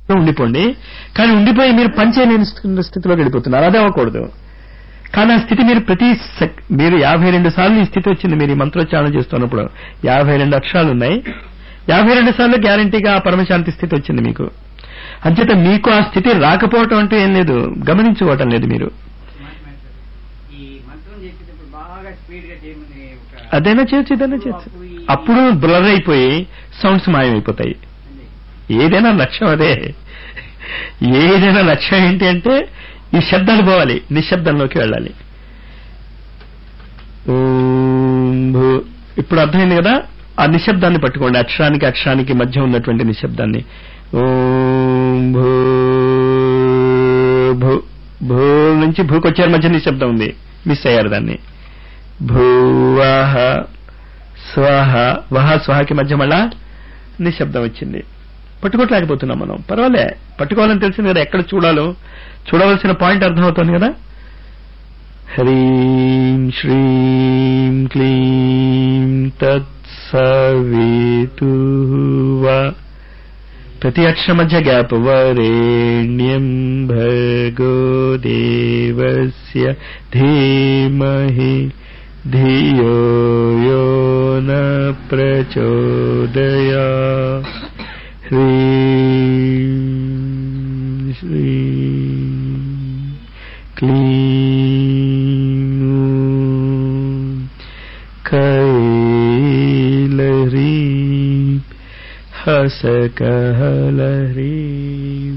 ఉండిపోండి కానీ ఉండిపోయి మీరు పనిచేయలేని స్థి- స్థితిలోకి వెళ్ళిపోతున్నారు అదే అవ్వకూడదు కానీ ఆ స్థితి మీరు ప్రతి సెక్- మీరు యాభై రెండు సార్లు ఈ స్థితి వచ్చింది మీరు ఈ మంత్రోచ్చారణ చేస్తున్నప్పుడు యాభై రెండు అక్షరాలు ఉన్నాయి యాభై రెండు సార్లు గ్యారంటీగా ఆ పరమశాంతి స్థితి వచ్చింది మీకు అంచేత మీకు ఆ స్థితి రాకపోవటం అంటూ ఏం లేదు గమనించుకోవటం లేదు మీరు ఈ మంత్రం చేసేటప్పుడు బాగా స్పీడ్ గా చేయమని ఒక అదైనా చేయొచ్చు ఇదైనా చేయొచ్చు అప్పుడు బ్లర్ అయిపోయి సౌండ్స్ మాయమైపోతాయి అదే. ఏదైనా లక్ష్యం అదే ఏదైనా లక్ష్యం ఏంటి అంటే ఈ శబ్దాలు పోవాలి నిశ్శబ్దంలోకి వెళ్ళాలి ఓం భూ ఇప్పుడు అర్థమైంది కదా ఆ నిశ్శబ్దాన్ని పట్టుకోండి అక్షరానికి అక్షరానికి మధ్య ఉన్నటువంటి నిశ్శబ్దాన్ని ఓం భూ భూ భూ నుంచి భూకొచ్చారు మధ్య నిశ్శబ్దం ఉంది మిస్ అయ్యారు దాన్ని భూవహ స్వహ వహ స్వహకి మధ్య మళ్ళా నిశ్శబ్దం వచ్చింది పట్టుకోవట్లేకపోతున్నాం మనం పర్వాలే పట్టుకోవాలని తెలిసింది కదా ఎక్కడ చూడాలో చూడవలసిన పాయింట్ అర్థమవుతుంది కదా హ్రీం శ్రీం క్లీం తత్సవితు ప్రతి అక్షర మధ్య గ్యాప్ వరేణ్యం భర్గో దేవస్య ధీమహి ధియో యో న ప్రచోదయా హ్రీం శ్రీం క్లీం కైలహ్రీం హసకహలహ్రీం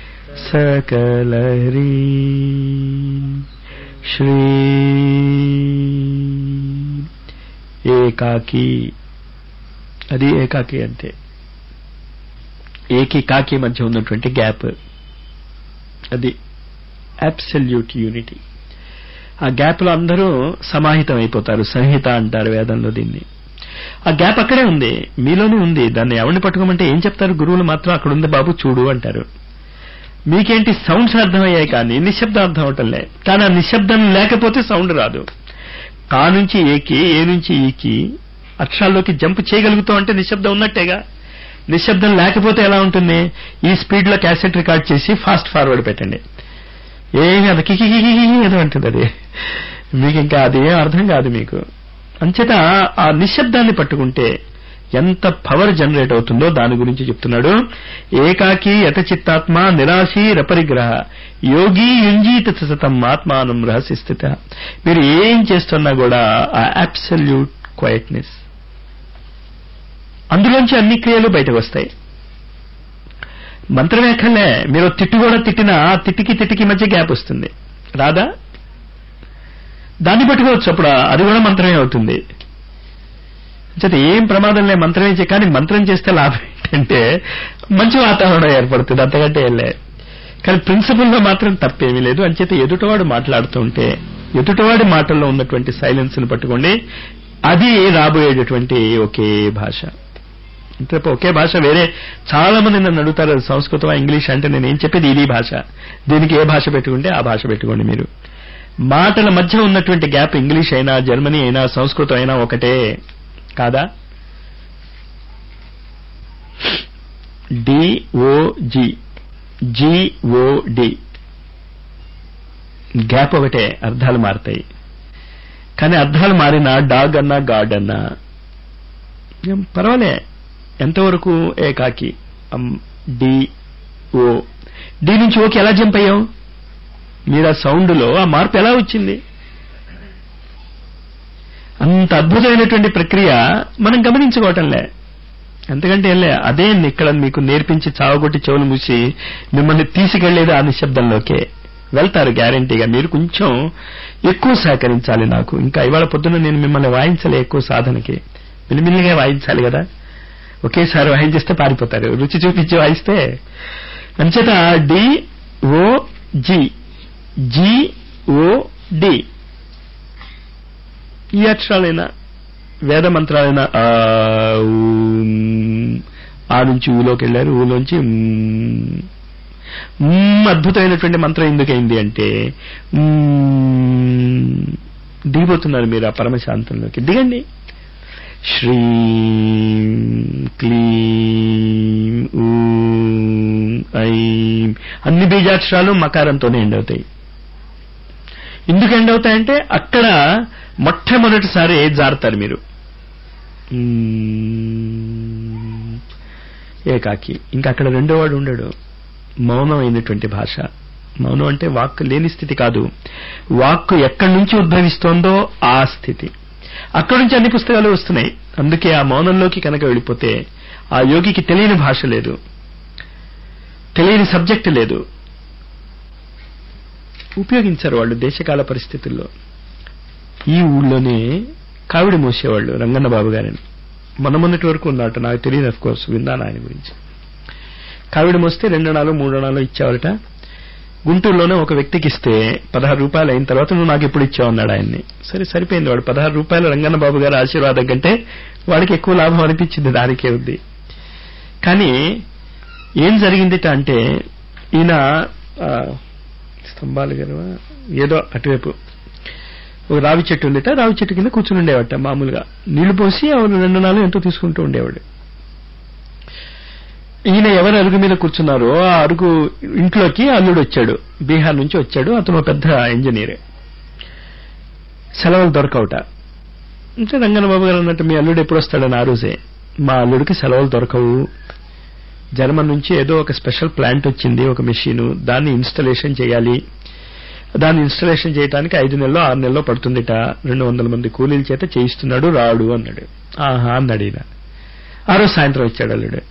సకలహ్రీం శ్రీ ఏకాకి అది ఏకాకి అంతే ఏకి కాకి మధ్య ఉన్నటువంటి గ్యాప్ అది అబ్సల్యూట్ యూనిటీ ఆ గ్యాప్ లో అందరూ సమాహితం అయిపోతారు సంహిత అంటారు వేదంలో దీన్ని ఆ గ్యాప్ అక్కడే ఉంది మీలోనే ఉంది దాన్ని ఎవరిని పట్టుకోమంటే ఏం చెప్తారు గురువులు మాత్రం అక్కడ ఉంది బాబు చూడు అంటారు మీకేంటి సౌండ్స్ అర్థమయ్యాయి కానీ నిశ్శబ్దం అర్థం అవటంలే కానీ ఆ నిశ్శబ్దం లేకపోతే సౌండ్ రాదు కా నుంచి ఏకి ఏ నుంచి ఈకి అక్షరాల్లోకి జంప్ చేయగలుగుతాం అంటే నిశ్శబ్దం ఉన్నట్టేగా నిశ్శబ్దం లేకపోతే ఎలా ఉంటుంది ఈ స్పీడ్ లో క్యాసెట్ రికార్డ్ చేసి ఫాస్ట్ ఫార్వర్డ్ పెట్టండి ఏమి అది కికి కికి కికి ఏదో అంటుంది అది మీకు ఇంకా అది ఏం అర్థం కాదు మీకు అంచేత ఆ నిశ్శబ్దాన్ని పట్టుకుంటే ఎంత పవర్ జనరేట్ అవుతుందో దాని గురించి చెప్తున్నాడు ఏకాకి యతచిత్తాత్మ నిరాశీ రపరిగ్రహ యోగి యుంజీత సతతం ఆత్మానం రహస్య స్థిత మీరు ఏం చేస్తున్నా కూడా ఆ అబ్సల్యూట్ క్వైట్నెస్ అందులోంచి అన్ని క్రియలు బయటకు వస్తాయి మంత్రమేఖలే మీరు తిట్టు కూడా తిట్టినా ఆ తిట్టికి తిట్టికి మధ్య గ్యాప్ వస్తుంది రాదా దాన్ని పట్టుకోవచ్చు అప్పుడు అది కూడా మంత్రమే అవుతుంది చేత ఏం ప్రమాదం లే మంత్రమే చే కానీ మంత్రం చేస్తే లాభం ఏంటంటే మంచి వాతావరణం ఏర్పడుతుంది అంతకంటే ఏం లే కానీ ప్రిన్సిపల్లో మాత్రం తప్పేమీ లేదు అంచేత ఎదుటవాడు మాట్లాడుతుంటే ఎదుటవాడి మాటల్లో ఉన్నటువంటి సైలెన్స్ ని పట్టుకోండి అది రాబోయేటటువంటి ఒకే భాష అంటే ఒకే భాష వేరే చాలా మంది నన్ను అడుగుతారు అది సంస్కృతం ఇంగ్లీష్ అంటే నేను ఏం చెప్పేది ఇది భాష దీనికి ఏ భాష పెట్టుకుంటే ఆ భాష పెట్టుకోండి మీరు మాటల మధ్య ఉన్నటువంటి గ్యాప్ ఇంగ్లీష్ అయినా జర్మనీ అయినా సంస్కృతం అయినా ఒకటే కాదా డిఓజి జిఓడి గ్యాప్ ఒకటే అర్థాలు మారుతాయి కానీ అర్థాలు మారినా డాగ్ అన్నా గాడ్ అన్నా ఏం పర్వాలే ఎంతవరకు ఏకాకి డి ఓ డి నుంచి ఓకి ఎలా జంప్ అయ్యాం మీరు ఆ సౌండ్లో ఆ మార్పు ఎలా వచ్చింది అంత అద్భుతమైనటువంటి ప్రక్రియ మనం గమనించుకోవటంలే ఎందుకంటే ఏంలే అదే ఇక్కడ మీకు నేర్పించి చావగొట్టి చెవులు మూసి మిమ్మల్ని తీసుకెళ్లేది ఆ నిశ్శబ్దంలోకే వెళ్తారు గ్యారంటీగా మీరు కొంచెం ఎక్కువ సహకరించాలి నాకు ఇంకా ఇవాళ పొద్దున్న నేను మిమ్మల్ని వాయించలే ఎక్కువ సాధనకి మిలిమిలిగా వాయించాలి కదా ఒకేసారి వాయించేస్తే పారిపోతారు రుచి చూపించి వాయిస్తే అంచేత D O G G O D E అక్షరాలైనా వేద మంత్రాలైనా ఆ ఊం, ఆ నుంచి ఊలోకి వెళ్ళారు ఊలోంచి మ్, మ్ అద్భుతమైనటువంటి మంత్రం ఎందుకైంది అంటే మ్, దిగిపోతున్నారు మీరు ఆ పరమశాంతంలోకి దిగండి శ్రీం క్లీం ఊం ఐం అన్ని బీజాక్షరాలు మకారంతోనే ఎండ్ అవుతాయి ఎందుకు ఎండ్ అవుతాయంటే అక్కడ మొట్టమొదటిసారి జారుతారు మీరు మ్మ్. ఏకాకి ఇంకా అక్కడ రెండో వాడు ఉండడు మౌనం అయినటువంటి భాష మౌనం అంటే వాక్కు లేని స్థితి కాదు వాక్కు ఎక్కడి నుంచి ఉద్భవిస్తోందో ఆ స్థితి అక్కడి నుంచి అన్ని పుస్తకాలు వస్తున్నాయి అందుకే ఆ మౌనంలోకి కనుక వెళ్ళిపోతే ఆ యోగికి తెలియని భాష లేదు తెలియని సబ్జెక్ట్ లేదు ఉపయోగించారు వాళ్ళు దేశకాల పరిస్థితుల్లో ఈ ఊళ్ళోనే కావిడి మోసేవాళ్ళు రంగన్న బాబు గారిని మొన్న మొన్నటి వరకు ఉన్నట్టు నాకు తెలియదు అఫ్ కోర్స్ విన్నాను ఆయన గురించి కావిడి మోస్తే రెండు నాలుగు మూడు నాలుగు ఇచ్చేవారట గుంటూరులోనే ఒక వ్యక్తికి ఇస్తే పదహారు రూపాయలు అయిన తర్వాత నువ్వు నాకు ఎప్పుడు ఇచ్చావు అన్నాడు ఆయన్ని సరే సరిపోయింది వాడు పదహారు రూపాయలు రంగన్న బాబు గారి ఆశీర్వాదం కంటే వాడికి ఎక్కువ లాభం అనిపించింది దానికే ఉంది కానీ ఏం జరిగిందిట అంటే ఈయన ఆ, స్తంభాలు గారు ఏదో అటువైపు ఒక రావి చెట్టు ఉందిట రావి చెట్టు కింద కూర్చుని ఉండేవాట మామూలుగా నీళ్లు పోసి ఆవిడ రెండు నాలుగు ఎంతో తీసుకుంటూ ఉండేవాడు ఈయన ఎవరు అరుగు మీద కూర్చున్నారో ఆ అరుగు ఇంట్లోకి అల్లుడు వచ్చాడు బీహార్ నుంచి వచ్చాడు అతను ఒక పెద్ద ఇంజనీర్ సెలవులు దొరకవుట అంటే రంగన బాబు గారు అన్నట్టు మీ అల్లుడు ఎప్పుడు వస్తాడని ఆ రోజే మా అల్లుడికి సెలవులు దొరకవు జర్మన్ నుంచి ఏదో ఒక స్పెషల్ ప్లాంట్ వచ్చింది ఒక మెషిన్ దాన్ని ఇన్స్టలేషన్ చేయాలి దాన్ని ఇన్స్టలేషన్ చేయడానికి ఐదు నెలలో ఆరు నెలలో పడుతుందిట రెండు వందల మంది కూలీల చేత చేయిస్తున్నాడు రాడు అన్నాడు ఆహా అన్నాడు ఈయన ఆ రోజు సాయంత్రం వచ్చాడు అల్లుడు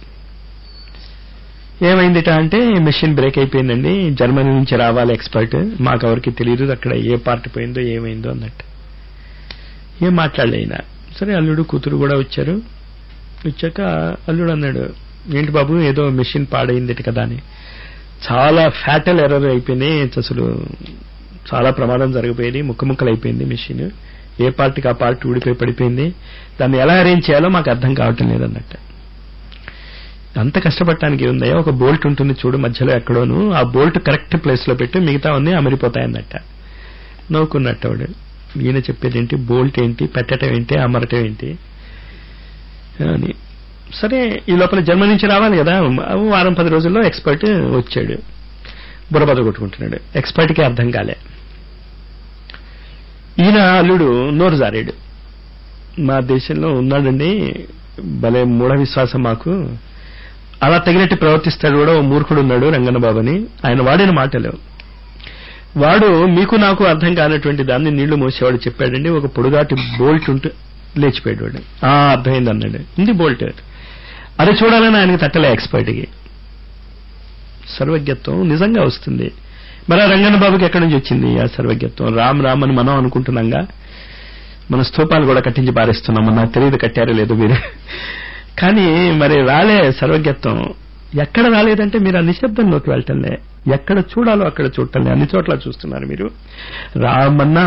ఏమైందిట అంటే మెషిన్ బ్రేక్ అయిపోయిందండి జర్మనీ నుంచి రావాలి ఎక్స్పర్ట్ మాకు ఎవరికి తెలియదు అక్కడ ఏ పార్ట్ పోయిందో ఏమైందో అన్నట్టు ఏం మాట్లాడలే ఆయన సరే అల్లుడు కూతురు కూడా వచ్చారు వచ్చాక అల్లుడు అన్నాడు ఏంటి బాబు ఏదో మెషిన్ పాడైందిట కదా అని చాలా ఫ్యాటల్ ఎర్రర్ అయిపోయినాయి అసలు చాలా ప్రమాదం జరిగిపోయింది ముక్క ముక్కలు అయిపోయింది మెషిన్ ఏ పార్ట్కి ఆ పార్ట్ ఊడిపోయి పడిపోయింది దాన్ని ఎలా అరేంజ్ చేయాలో మాకు అర్థం కావటం లేదన్నట్టు అంత కష్టపడటానికి ఉందయ్యా ఒక బోల్ట్ ఉంటుంది చూడు మధ్యలో ఎక్కడోను ఆ బోల్ట్ కరెక్ట్ ప్లేస్ లో పెట్టి మిగతా అన్ని అమరిపోతాయన్నట్ట నవ్వుకున్నట్టు ఆవిడ ఈయన చెప్పేది ఏంటి బోల్ట్ ఏంటి పెట్టడం ఏంటి అమరటం ఏంటి అని సరే ఈ లోపల జర్మనీ నుంచి రావాలి కదా వారం పది రోజుల్లో ఎక్స్పర్ట్ వచ్చాడు బుర్రబద కొట్టుకుంటున్నాడు ఎక్స్పర్ట్కి అర్థం కాలే ఈయన అల్లుడు నోరు జారాడు మా దేశంలో ఉన్నాడండి భలే మూఢ విశ్వాసం మాకు అలా తగినట్టు ప్రవర్తిస్తాడు కూడా ఓ మూర్ఖుడు ఉన్నాడు రంగన్నబాబుని ఆయన వాడిన మాటలు వాడు మీకు నాకు అర్థం కానటువంటి దాన్ని నీళ్లు మోసేవాడు చెప్పాడండి ఒక పొడుగాటి బోల్ట్ ఉంటే లేచిపోయాడు వాడు ఆ అర్థమైంది అన్నాడు ఉంది బోల్ట్ అది చూడాలని ఆయనకి తట్టలే ఎక్స్పర్ట్కి సర్వజ్ఞత్వం నిజంగా వస్తుంది మరి ఆ రంగన్న బాబుకి ఎక్కడి నుంచి వచ్చింది ఆ సర్వజ్ఞత్వం రామ్ రామ్ అని మనం అనుకుంటున్నాంగా మన స్తూపాలు కూడా కట్టించి పారేస్తున్నాం నాకు తెలియదు కట్టారో లేదో మీరు కానీ మరి రాలే సర్వజ్ఞత్వం ఎక్కడ రాలేదంటే మీరు ఆ నిశ్శబ్దంలోకి వెళ్ళటంలే ఎక్కడ చూడాలో అక్కడ చూడటంలే అన్ని చోట్ల చూస్తున్నారు మీరు రామన్నా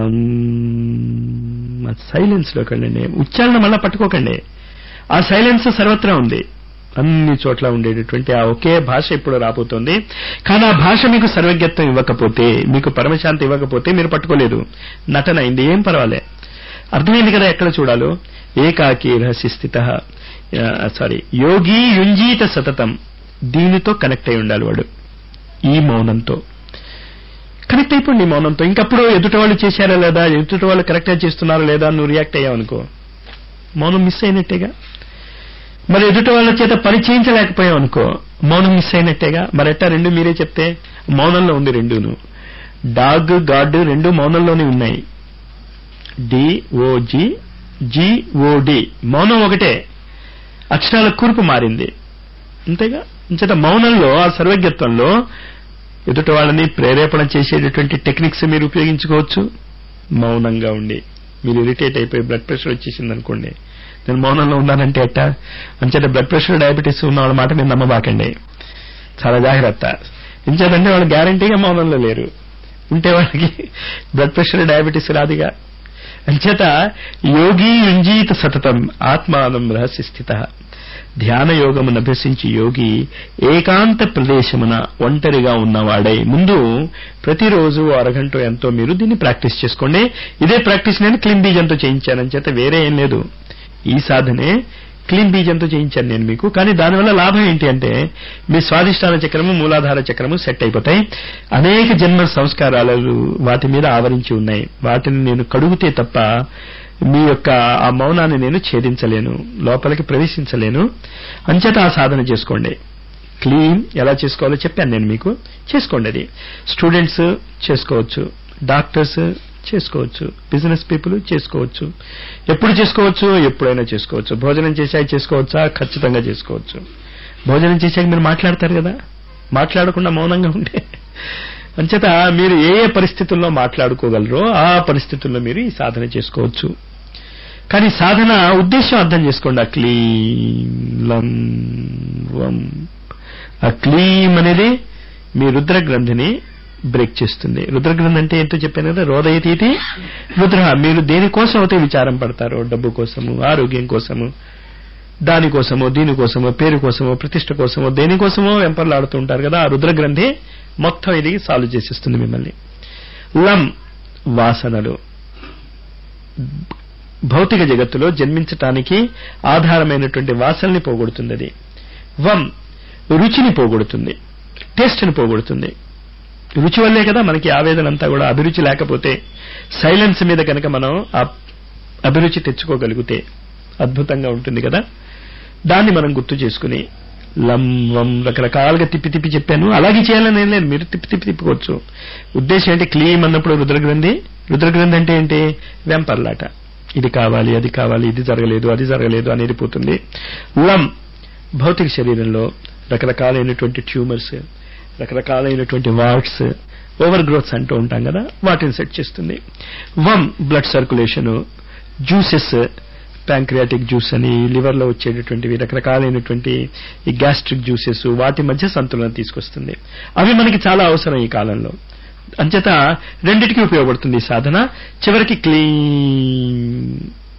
సైలెన్స్ లోకి వెళ్ళండి ఉచ్చారణ మళ్ళా పట్టుకోకండి ఆ సైలెన్స్ సర్వత్రా ఉంది అన్ని చోట్ల ఉండేటటువంటి ఆ ఒకే భాష ఇప్పుడు రాబోతోంది కానీ ఆ భాష మీకు సర్వజ్ఞత్వం ఇవ్వకపోతే మీకు పరమశాంతి ఇవ్వకపోతే మీరు పట్టుకోలేదు నటన అయింది ఏం పర్వాలే అర్థమైంది కదా ఎక్కడ చూడాలో ఏకాకి రహస్య స్థిత సారీ యోగి యుంజీత సతతం దీనితో కనెక్ట్ అయి ఉండాలి వాడు ఈ మౌనంతో కనెక్ట్ అయిపోండి ఈ మౌనంతో ఇంకప్పుడు ఎదుటి వాళ్ళు చేశారా లేదా ఎదుటి వాళ్ళు కరెక్ట్గా చేస్తున్నారా లేదా నువ్వు రియాక్ట్ అయ్యావనుకో మౌనం మిస్ అయినట్టేగా మరి ఎదుటి వాళ్ళ చేత పని చేయించలేకపోయావు అనుకో మౌనం మిస్ అయినట్టేగా మరి ఎట్టా రెండు మీరే చెప్తే మౌనంలో ఉంది రెండును డాగ్ గాడ్ రెండు మౌనంలోనే ఉన్నాయి డిఓజి జిఓడి మౌనం ఒకటే అక్షరాల కూర్పు మారింది అంతేగా ఇంచేత మౌనంలో ఆ సర్వజ్ఞత్వంలో ఎదుటి వాళ్ళని ప్రేరేపణ చేసేటటువంటి టెక్నిక్స్ మీరు ఉపయోగించుకోవచ్చు మౌనంగా ఉండి మీరు ఇరిటేట్ అయిపోయి బ్లడ్ ప్రెషర్ వచ్చేసింది అనుకోండి నేను మౌనంలో ఉన్నానంటే ఎట్టా అంచేత బ్లడ్ ప్రెషర్ డయాబెటీస్ ఉన్న వాళ్ళ మాట మీరు నమ్మబాకండి చాలా జాగ్రత్త ఎంచేతంటే వాళ్ళు గ్యారంటీగా మౌనంలో లేరు ఉంటే వాళ్ళకి బ్లడ్ ప్రెషర్ డయాబెటీస్ రాదుగా అంచేత యోగి యుంజీత సతతం ఆత్మానం రహస్య స్థిత ధ్యాన యోగమును అభ్యసించి యోగి ఏకాంత ప్రదేశమున ఒంటరిగా ఉన్నవాడై ముందు ప్రతిరోజు అరగంట ఎంతో మీరు దీన్ని ప్రాక్టీస్ చేసుకోండి ఇదే ప్రాక్టీస్ నేను క్లీన్ బీజంతో చేయించాను చేత వేరే ఏం లేదు ఈ సాధనే క్లీన్ బీజంతో చేయించాను నేను మీకు కానీ దానివల్ల లాభం ఏంటి అంటే మీ స్వాదిష్టాన చక్రము మూలాధార చక్రము సెట్ అయిపోతాయి అనేక జన్మ సంస్కారాలు వాటి మీద ఆవరించి ఉన్నాయి వాటిని నేను కడుగుతే తప్ప మీ యొక్క ఆ మౌనాన్ని నేను ఛేదించలేను లోపలికి ప్రవేశించలేను అంచేత ఆ సాధన చేసుకోండి క్లీన్ ఎలా చేసుకోవాలో చెప్పాను నేను మీకు చేసుకోండి అది స్టూడెంట్స్ చేసుకోవచ్చు డాక్టర్స్ చేసుకోవచ్చు బిజినెస్ పీపుల్ చేసుకోవచ్చు ఎప్పుడు చేసుకోవచ్చు ఎప్పుడైనా చేసుకోవచ్చు భోజనం చేశాక చేసుకోవచ్చా ఖచ్చితంగా చేసుకోవచ్చు భోజనం చేశాక మీరు మాట్లాడతారు కదా మాట్లాడకుండా మౌనంగా ఉంటే అంచేత మీరు ఏ ఏ పరిస్థితుల్లో మాట్లాడుకోగలరో ఆ పరిస్థితుల్లో మీరు ఈ సాధన చేసుకోవచ్చు కానీ సాధన ఉద్దేశం అర్థం చేసుకోండి ఆ క్లీం వం ఆ క్లీం అనేది మీ రుద్ర గ్రంథిని బ్రేక్ చేస్తుంది రుద్రగ్రంథి అంటే ఏంటో చెప్పాను కదా రోదయతీతి రుద్ర మీరు దేనికోసం అయితే విచారం పడతారో డబ్బు కోసము ఆరోగ్యం కోసము దానికోసమో దీనికోసమో పేరు కోసమో ప్రతిష్ట కోసమో దేనికోసమో వెంపర్లాడుతూ ఉంటారు కదా ఆ రుద్ర గ్రంథి మొత్తం ఇది సాల్వ్ చేసేస్తుంది మిమ్మల్ని లం వాసనలు భౌతిక జగత్తులో జన్మించటానికి ఆధారమైనటువంటి వాసనని పోగొడుతుంది అది వం రుచిని పోగొడుతుంది టేస్ట్ని పోగొడుతుంది రుచి వల్లే కదా మనకి ఆవేదన అంతా కూడా అభిరుచి లేకపోతే సైలెన్స్ మీద కనుక మనం ఆ అభిరుచి తెచ్చుకోగలిగితే అద్భుతంగా ఉంటుంది కదా దాన్ని మనం గుర్తు చేసుకుని లం వం రకరకాలుగా తిప్పి తిప్పి చెప్పాను అలాగే చేయాలని ఏం లేదు మీరు తిప్పి తిప్పి తిప్పుకోవచ్చు ఉద్దేశం ఏంటి క్లీమ్ అన్నప్పుడు రుద్రగ్రంథి రుద్రగ్రంథి అంటే ఏంటి వెంపర్లాట ఇది కావాలి అది కావాలి ఇది జరగలేదు అది జరగలేదు అనేది పోతుంది లం భౌతిక శరీరంలో రకరకాలైనటువంటి ట్యూమర్స్ రకరకాలైనటువంటి వార్డ్స్ ఓవర్ గ్రోత్స్ అంటూ ఉంటాం కదా వాటిని సెట్ చేస్తుంది వమ్ blood circulation juices pancreatic juice అని లివర్ లో వచ్చేటటువంటివి రకరకాలైనటువంటి ఈ గ్యాస్ట్రిక్ జ్యూసెస్ వాటి మధ్య సంతులన తీసుకొస్తుంది అవి మనకి చాలా అవసరం ఈ కాలంలో అంచేత రెండిటికి ఉపయోగపడుతుంది ఈ సాధన చివరికి క్లీన్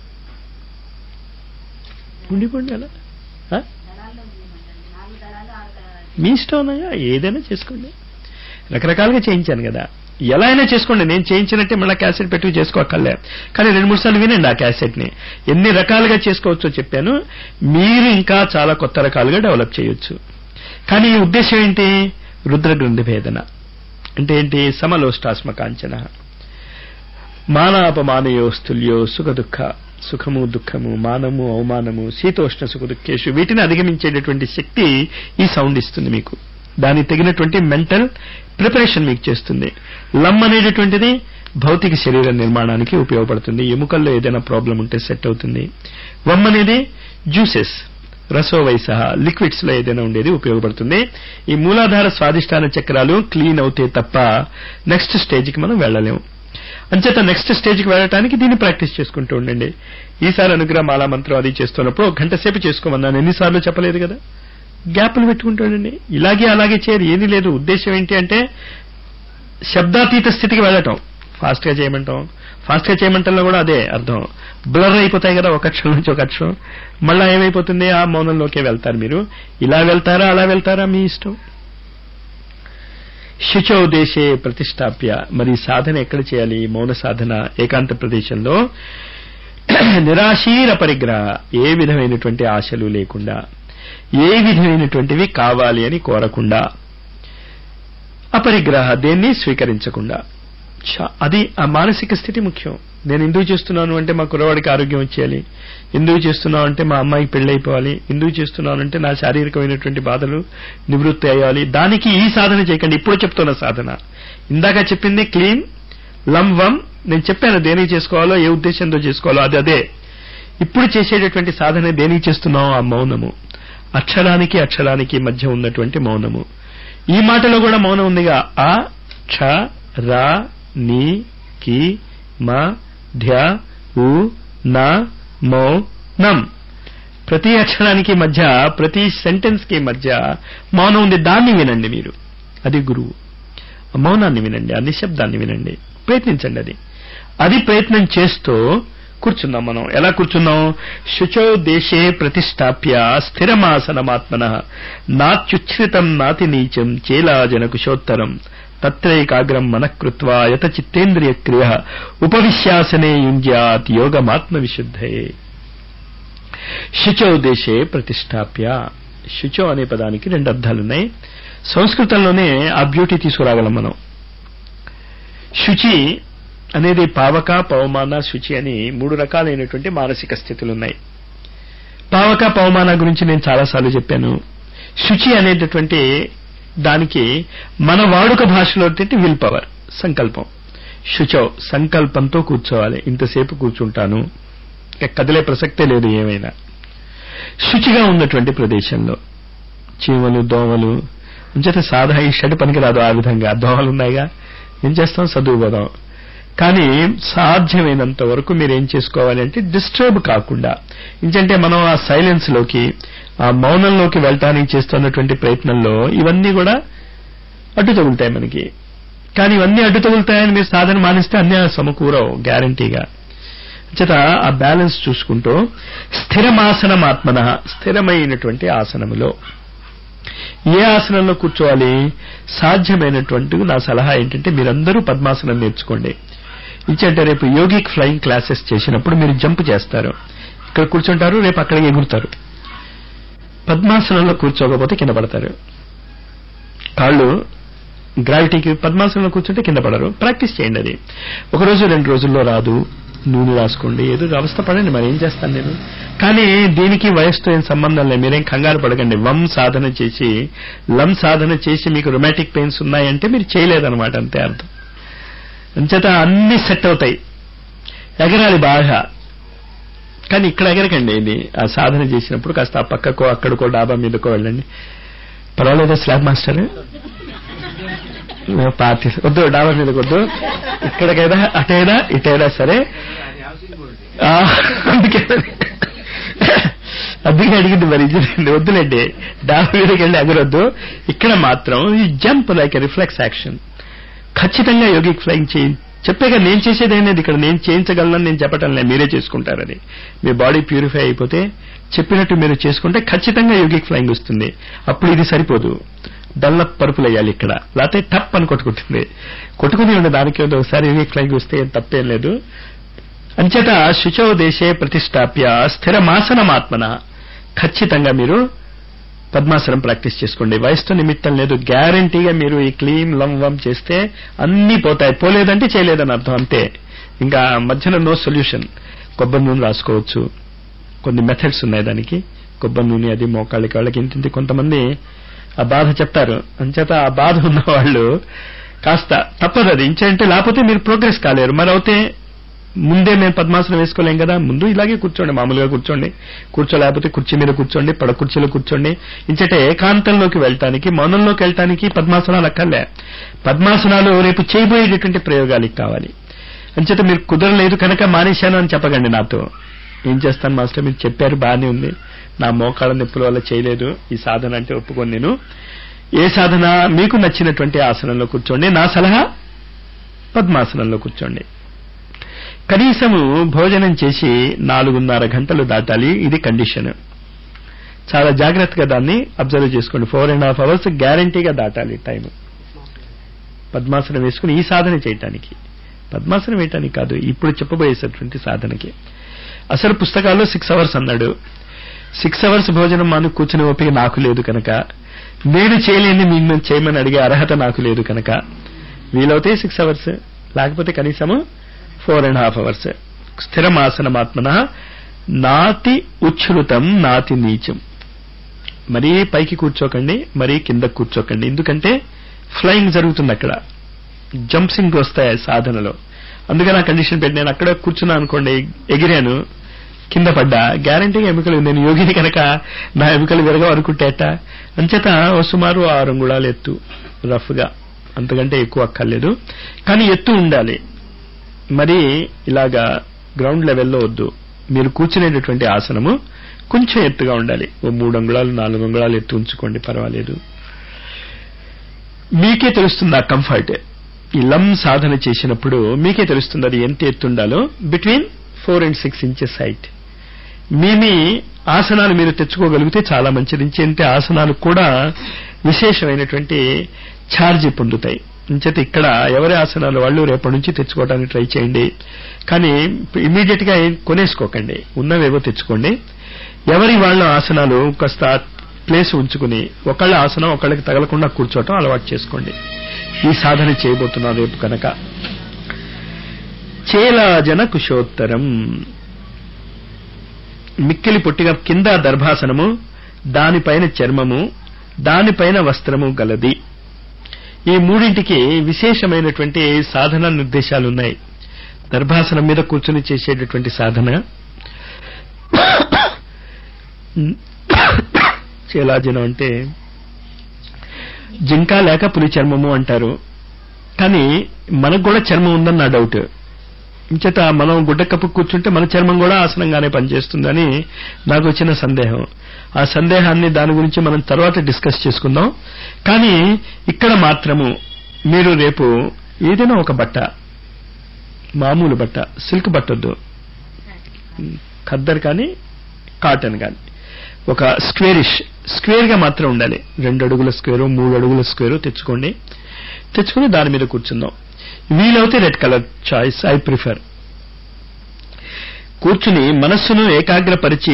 ఉండిపోండి అలా ఆ? దళాల్లో ఉంది మంటండి నాలుగు దళాలు ఆరు దళాలు మీ ఇష్టం ఉన్నాయా ఏదైనా చేసుకోండి రకరకాలుగా చేయించాను కదా ఎలా అయినా చేసుకోండి నేను చేయించినట్టే మళ్ళీ క్యాసెట్ పెట్టి చేసుకోక్కర్లే కానీ రెండు మూడు సార్లు వినండి ఆ క్యాసెట్ ని ఎన్ని రకాలుగా చేసుకోవచ్చో చెప్పాను మీరు ఇంకా చాలా కొత్త రకాలుగా డెవలప్ చేయొచ్చు కానీ ఈ ఉద్దేశం ఏంటి రుద్రగ్రంథి భేదన అంటే ఏంటి సమలోష్టాస్మ కాంచన మానాపమానయోస్తుల్యో సుఖ దుఃఖ సుఖము దుఃఖము మానము అవమానము శీతోష్ణ సుఖ దుఃఖేషు వీటిని అధిగమించేటటువంటి శక్తి ఈ సౌండ్ ఇస్తుంది మీకు దానికి తగినటువంటి మెంటల్ ప్రిపరేషన్ మీకు చేస్తుంది లమ్ అనేటటువంటిది భౌతిక శరీర నిర్మాణానికి ఉపయోగపడుతుంది ఎముకల్లో ఏదైనా ప్రాబ్లం ఉంటే సెట్ అవుతుంది వమ్ అనేది జ్యూసెస్ రసోవైస లిక్విడ్స్ లో ఏదైనా ఉండేది ఉపయోగపడుతుంది ఈ మూలాధార స్వాదిష్టాన చక్రాలు క్లీన్ అవుతే తప్ప నెక్స్ట్ స్టేజ్ కి మనం వెళ్ళలేము అంచేత నెక్స్ట్ స్టేజ్ కి వెళ్ళటానికి దీన్ని ప్రాక్టీస్ చేసుకుంటూ ఉండండి ఈసారి అనుగ్రహ మాలా మంత్రం అది చేస్తున్నప్పుడు ఒక గంట సేపు చేసుకోమన్నాను ఎన్నిసార్లు చెప్పలేదు కదా గ్యాప్లు పెట్టుకుంటాడండి ఇలాగే అలాగే చేయరు ఏది లేదు ఉద్దేశం ఏంటి అంటే శబ్దాతీత స్థితికి వెళ్ళటం ఫాస్ట్ గా చేయమంటాం ఫాస్ట్ గా చేయమంటంలో కూడా అదే అర్థం బ్లర్ అయిపోతాయి కదా ఒక అక్షరం నుంచి ఒక అక్షరం మళ్ళా ఏమైపోతుంది ఆ మౌనంలోకే వెళ్తారు మీరు ఇలా వెళ్తారా అలా వెళ్తారా మీ ఇష్టం శుచో దేశే ప్రతిష్టాప్య మరి ఈ సాధన ఎక్కడ చేయాలి ఈ మౌన సాధన ఏకాంత ప్రదేశంలో నిరాశీర పరిగ్రహ ఏ విధమైనటువంటి ఆశలు లేకుండా ఏ విధమైనటువంటివి కావాలి అని కోరకుండా అపరిగ్రహ దేన్ని స్వీకరించకుండా చ- అది ఆ మానసిక స్థితి ముఖ్యం నేను ఎందుకు చేస్తున్నాను అంటే మా కురవాడికి ఆరోగ్యం వచ్చేయాలి ఎందుకు చేస్తున్నాను అంటే మా అమ్మాయికి పెళ్ళైపోవాలి ఎందుకు చేస్తున్నాను అంటే నా శారీరకమైనటువంటి బాధలు నివృత్తి అయ్యాలి దానికి ఈ సాధన చేయకండి ఇప్పుడు చెప్తున్న సాధన ఇందాక చెప్పింది క్లీన్ లం వం నేను చెప్పాను దేనికి చేసుకోవాలో ఏ ఉద్దేశంతో చేసుకోవాలో అది అదే ఇప్పుడు చేసేటటువంటి సాధన దేనికి చేస్తున్నావు ఆ మౌనము అక్షరానికి అక్షరానికి మధ్య ఉన్నటువంటి మౌనము ఈ మాటలో కూడా మౌనం ఉందిగా ఆ క్ష రా ని కి మ ధ్య ఉ నా మౌ నం ప్రతి అక్షరానికి మధ్య ప్రతి సెంటెన్స్ కి మధ్య మౌనం ఉంది దాన్ని వినండి మీరు అది గురువు ఆ మౌనాన్ని వినండి ఆ నిశ్శబ్దాన్ని వినండి ప్రయత్నించండి అది అది ప్రయత్నం చేస్తూ కూర్చున్నాం మనం ఎలా కూర్చున్నాం శుచో దేశే ప్రతిష్టాప్య స్థిరమాసనమాత్మన నాత్యుచ్ఛ్రితం నాతి నీచం చేలాజన కుశోత్తరం తత్రైకాగ్రం మనఃకృత్వా యత చిత్తేంద్రియ క్రియ ఉపవిశ్యాసనే యుంజ్యాత్ యోగమాత్మ విశుద్ధయే శుచౌ దేశే ప్రతిష్టాప్య శుచో అనే పదానికి రెండు అర్థాలున్నాయి సంస్కృతంలోనే ఆ బ్యూటీ తీసుకురాగలం మనం శుచి అనేది పావక పవమాన శుచి అని మూడు రకాలైనటువంటి మానసిక స్థితులు ఉన్నాయి పావక పవమాన గురించి నేను చాలాసార్లు చెప్పాను శుచి అనేటటువంటి దానికి మన వాడుక భాషలో విల్ పవర్ సంకల్పం శుచౌ సంకల్పంతో కూర్చోవాలి ఇంతసేపు కూర్చుంటాను ఇక కదిలే ప్రసక్తే లేదు ఏమైనా శుచిగా ఉన్నటువంటి ప్రదేశంలో చీమలు దోమలు అంచేత సాదా ఈ షడ్ పనికిరాదు ఆ విధంగా దోమలు ఉన్నాయిగా ఏం చేస్తాం చదువుకోదాం కానీ సాధ్యమైనంత వరకు మీరు ఏం చేసుకోవాలి అంటే డిస్టర్బ్ కాకుండా ఇంకంటే మనం ఆ సైలెన్స్ లోకి ఆ మౌనంలోకి వెళ్ళటానికి చేస్తున్నటువంటి ప్రయత్నంలో ఇవన్నీ కూడా అడ్డు తగులుతాయి మనకి కానీ ఇవన్నీ అడ్డు తగులుతాయని మీరు సాధన మానిస్తే అన్నీ సమకూరవు గ్యారంటీగా చేత ఆ బ్యాలెన్స్ చూసుకుంటూ స్థిరమాసనమాత్మన స్థిరమైనటువంటి ఆసనములో ఏ ఆసనంలో కూర్చోవాలి సాధ్యమైనటువంటి నా సలహా ఏంటంటే మీరందరూ పద్మాసనం నేర్చుకోండి ఇంకంటే రేపు యోగిక్ ఫ్లయింగ్ క్లాసెస్ చేసినప్పుడు మీరు జంప్ చేస్తారు ఇక్కడ కూర్చుంటారు రేపు అక్కడికి ఎగురుతారు పద్మాసనంలో కూర్చోకపోతే కింద పడతారు కాళ్ళు గ్రావిటీకి పద్మాసనంలో కూర్చుంటే కింద పడరు ప్రాక్టీస్ చేయండి అది ఒక రోజు రెండు రోజుల్లో రాదు నూనె రాసుకోండి ఏదో అవస్థ పడండి మరి ఏం చేస్తాను నేను కానీ దీనికి వయసుతో ఏం సంబంధం లేదు మీరేం కంగారు పడకండి వం సాధన చేసి లం సాధన చేసి మీకు రొమాటిక్ పెయిన్స్ ఉన్నాయంటే మీరు చేయలేదన్నమాట అంతే అర్థం అంచేత అన్ని సెట్ అవుతాయి ఎగరాలి బాగా కానీ ఇక్కడ ఎగరకండి ఇది ఆ సాధన చేసినప్పుడు కాస్త ఆ పక్కకో అక్కడికో డాబా మీదకో వెళ్ళండి పర్వాలేదా స్లాబ్ మాస్టర్ పార్టీ వద్దు డాబా మీదకి వద్దు ఇక్కడికైనా అటైనా ఇటైనా సరే అది హౌసింగ్ బోర్డు ఆ, అందుకే అందుకే అడిగింది మరి ఇంజనీర్ వద్దులేండి డాబా మీదకి వెళ్ళి ఎగరొద్దు ఇక్కడ మాత్రం ఈ జంప్ లైక్ రిఫ్లెక్స్ యాక్షన్ ఖచ్చితంగా యోగిక్ ఫ్లయింగ్ చేయి చెప్పాక నేను చేసేది అయినది ఇక్కడ నేను చేయించగలను నేను చెప్పటం లేదు మీరే చేసుకుంటారని మీ బాడీ ప్యూరిఫై అయిపోతే చెప్పినట్టు మీరు చేసుకుంటే ఖచ్చితంగా యోగిక్ ఫ్లయింగ్ వస్తుంది అప్పుడు ఇది సరిపోదు డల్ల పరుపులు వేయాలి ఇక్కడ లేకపోతే టప్ అని కొట్టుకుంటుంది కొట్టుకుని ఉండే దానికి ఏదో ఒకసారి యోగిక్ ఫ్లయింగ్ వస్తే ఏం తప్పేం లేదు అంచేత శుచో దేశే ప్రతిష్టాప్య స్థిరమాసనమాత్మన ఖచ్చితంగా మీరు పద్మాసనం ప్రాక్టీస్ చేసుకోండి వయసుతో నిమిత్తం లేదు గ్యారంటీగా మీరు ఈ క్లీమ్ లం వం చేస్తే అన్నీ పోతాయి పోలేదంటే చేయలేదని అర్థం అంతే ఇంకా మధ్యలో నో సొల్యూషన్ కొబ్బరి నూనె రాసుకోవచ్చు కొన్ని మెథడ్స్ ఉన్నాయి దానికి కొబ్బరి నూనె అది మోకాళ్ళకి వాళ్ళకి ఇంత కొంతమంది ఆ బాధ చెప్తారు అంచేత ఆ బాధ ఉన్న వాళ్ళు కాస్త తప్పదు అది ఇంచంటే లేకపోతే మీరు ప్రోగ్రెస్ కాలేరు మరి అయితే ముందే మేము పద్మాసనం వేసుకోలేం కదా ముందు ఇలాగే కూర్చోండి మామూలుగా కూర్చోండి కూర్చోలేకపోతే కుర్చీ మీద కూర్చోండి పడ కుర్చీలో కూర్చోండి ఇంచటే ఏకాంతంలోకి వెళ్ళటానికి మౌనంలోకి వెళ్ళటానికి పద్మాసనాలు అక్కర్లే పద్మాసనాలు రేపు చేయబోయేటటువంటి ప్రయోగాలకి కావాలి అంచేత మీరు కుదరలేదు కనుక మానేశాను అని చెప్పకండి నాతో ఏం చేస్తాను మాస్టర్ మీరు చెప్పారు బాగానే ఉంది నా మోకాళ్ళ నొప్పుల వల్ల చేయలేదు ఈ సాధన అంటే ఒప్పుకొని నేను ఏ సాధన మీకు నచ్చినటువంటి ఆసనంలో కూర్చోండి నా సలహా పద్మాసనంలో కూర్చోండి కనీసము భోజనం చేసి నాలుగున్నర గంటలు దాటాలి ఇది కండిషన్ చాలా జాగ్రత్తగా దాన్ని అబ్జర్వ్ చేసుకోండి ఫోర్ అండ్ హాఫ్ అవర్స్ గ్యారంటీగా దాటాలి టైం పద్మాసనం వేసుకుని ఈ సాధన చేయటానికి పద్మాసనం వేయటానికి కాదు ఇప్పుడు చెప్పబోయేటటువంటి సాధనకి అసలు పుస్తకాల్లో సిక్స్ అవర్స్ అన్నాడు సిక్స్ అవర్స్ భోజనం మాను కూర్చుని ఓపిక నాకు లేదు కనుక నేను చేయలేని మీకు చేయమని అడిగే అర్హత నాకు లేదు కనుక వీలవుతే సిక్స్ అవర్స్ లేకపోతే కనీసము ఫోర్ అండ్ హాఫ్ అవర్స్ స్థిరమాసనమాత్మన నాతి ఉచ్ఛృతం నాతి నీచం మరీ పైకి కూర్చోకండి మరీ కింద కూర్చోకండి ఎందుకంటే ఫ్లయింగ్ జరుగుతుంది అక్కడ జంప్సింగ్ వస్తాయి సాధనలో అందుకని ఆ కండిషన్ పెట్టి నేను అక్కడ కూర్చున్నా అనుకోండి ఎగిరాను కింద పడ్డా గ్యారంటీగా ఎముకలు నేను యోగిని కనుక నా ఎముకలు విరగా అనుకుంటేట అంచేత ఓ సుమారు ఆరు అంగుళాలు ఎత్తు రఫ్గా అంతకంటే ఎక్కువ అక్కర్లేదు కానీ ఎత్తు ఉండాలి మరి ఇలాగా గ్రౌండ్ లెవెల్లో వద్దు మీరు కూర్చునేటటువంటి ఆసనము కొంచెం ఎత్తుగా ఉండాలి ఓ మూడు అంగుళాలు నాలుగు అంగుళాలు ఎత్తు ఉంచుకోండి పర్వాలేదు మీకే తెలుస్తుంది ఆ కంఫర్ట్ ఈ లం సాధన చేసినప్పుడు మీకే తెలుస్తుంది అది ఎంత ఎత్తు ఉండాలో between four and six inches height మీ మీ ఆసనాలు మీరు తెచ్చుకోగలిగితే చాలా మంచిది ఇంచేంటే ఆసనాలు కూడా విశేషమైనటువంటి ఛార్జ్ పొందుతాయి ఇంచేత ఇక్కడ ఎవరి ఆసనాలు వాళ్ళు రేపటి నుంచి తెచ్చుకోవడానికి ట్రై చేయండి కానీ ఇమీడియట్ గా ఏం కొనేసుకోకండి ఉన్నవేవో తెచ్చుకోండి ఎవరి వాళ్ళ ఆసనాలు కాస్త ప్లేస్ ఉంచుకుని ఒకళ్ళ ఆసనం ఒకళ్ళకి తగలకుండా కూర్చోవటం అలవాటు చేసుకోండి ఈ సాధన చేయబోతున్నాం రేపు కనుక చేలాజన కుశోత్తరం మిక్కిలి పొట్టిగా కింద దర్భాసనము దానిపైన చర్మము దానిపైన వస్త్రము గలది ఈ మూడింటికి విశేషమైనటువంటి సాధన నిర్దేశాలు ఉన్నాయి దర్భాసనం మీద కూర్చుని చేసేటటువంటి సాధన చేలాజనం అంటే జింక లేక పులి చర్మము అంటారు కానీ మనకు కూడా చర్మం ఉందని నా డౌట్ ఇంచేత మనం గుడ్డ కప్పు కూర్చుంటే మన చర్మం కూడా ఆసనంగానే పనిచేస్తుందని నాకు వచ్చిన సందేహం ఆ సందేహాన్ని దాని గురించి మనం తర్వాత డిస్కస్ చేసుకుందాం కానీ ఇక్కడ మాత్రము మీరు రేపు ఏదైనా ఒక బట్ట మామూలు బట్ట సిల్క్ బట్టొద్దు ఖద్దర్ కానీ కాటన్ కానీ ఒక స్క్వేరిష్ స్క్వేర్ గా మాత్రం ఉండాలి రెండు అడుగుల స్క్వేరు మూడు అడుగుల స్క్వేరు తెచ్చుకోండి తెచ్చుకుని దాని మీద కూర్చుందాం వీలైతే red colour choice I prefer కూర్చుని మనస్సును ఏకాగ్రపరిచి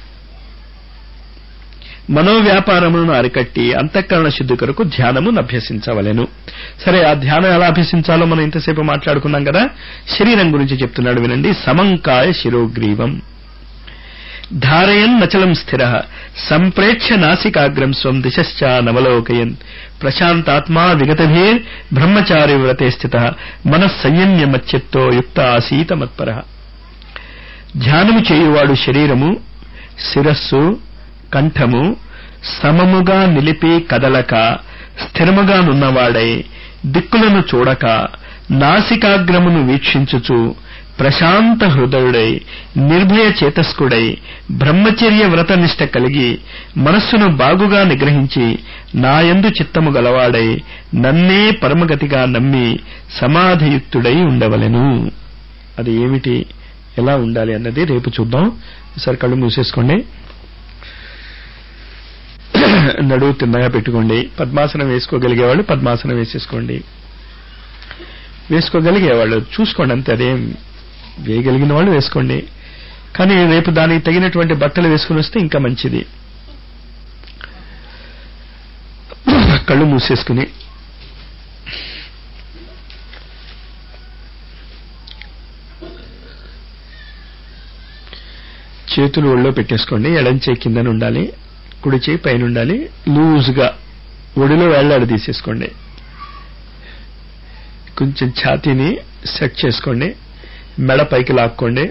మనోవ్యాపారములను అరికట్టి అంతఃకరణ శుద్ధి కొరకు ధ్యానమును అభ్యసించవలెను సరే ఆ ధ్యానం ఎలా అభ్యసించాలో మనం ఇంతసేపు మాట్లాడుకున్నాం కదా శరీరం గురించి చెప్తున్నాడు వినండి సమంకాయ శిరోగ్రీవం ధారయన్ నచలం స్థిర సంప్రేక్ష నాసికాగ్రం స్వం దిశశ్చ నవలోకయన్ ప్రశాంతాత్మా విగతభీర్ బ్రహ్మచారి వ్రతే స్థిత మనస్సంయమ్య మచ్చిత్తో యుక్త ఆసీత మత్పర ధ్యానము చేయువాడు శరీరము శిరస్సు కంఠము సమముగా నిలిపి కదలక స్థిరముగా నున్నవాడై దిక్కులను చూడక నాసికాగ్రమును వీక్షించుచు ప్రశాంత హృదయుడై నిర్భయ చేతస్కుడై బ్రహ్మచర్య వ్రతనిష్ట కలిగి మనస్సును బాగుగా నిగ్రహించి నాయందు చిత్తము గలవాడై నన్నే పరమగతిగా నమ్మి సమాధియుక్తుడై ఉండవలెను అది ఏమిటి ఎలా ఉండాలి అన్నది రేపు చూద్దాం ఈసారి కళ్ళు మూసేసుకోండి నడువు తిన్నగా పెట్టుకోండి పద్మాసనం వేసుకోగలిగేవాళ్ళు పద్మాసనం వేసేసుకోండి వేసుకోగలిగేవాళ్ళు చూసుకోండి అంతే అదేం వేయగలిగిన వాళ్ళు వేసుకోండి కానీ రేపు దానికి తగినటువంటి బట్టలు వేసుకుని వస్తే ఇంకా మంచిది కళ్ళు మూసేసుకుని చేతులు ఒళ్ళో పెట్టేసుకోండి ఎడం చేయి కిందన ఉండాలి కుడి చేయి పైన ఉండాలి లూజ్గా ఒడిలో వేళ్లాడు తీసేసుకోండి కొంచెం ఛాతీని సెట్ చేసుకోండి మెడ పైకి లాక్కోండి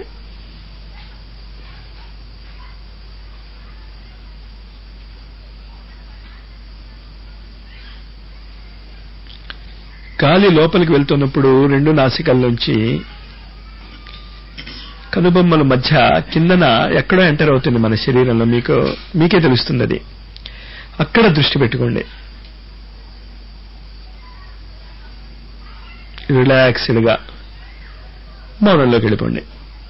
గాలి లోపలికి వెళ్తున్నప్పుడు రెండు నాసికల్లోంచి కనుబొమ్మల మధ్య కిందన ఎక్కడో ఎంటర్ అవుతుంది మన శరీరంలో మీకు మీకే తెలుస్తుంది అది అక్కడ దృష్టి పెట్టుకోండి రిలాక్స్డ్గా మౌనంలోకి వెళ్ళిపోండి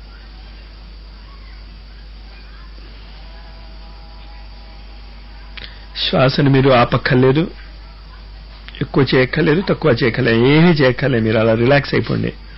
శ్వాసను మీరు ఆపక్కర్లేదు ఎక్కువ చేయక్కర్లేదు తక్కువ చేయక్కర్లేదు ఏమీ చేయక్కర్లేదు మీరు అలా రిలాక్స్ అయిపోండి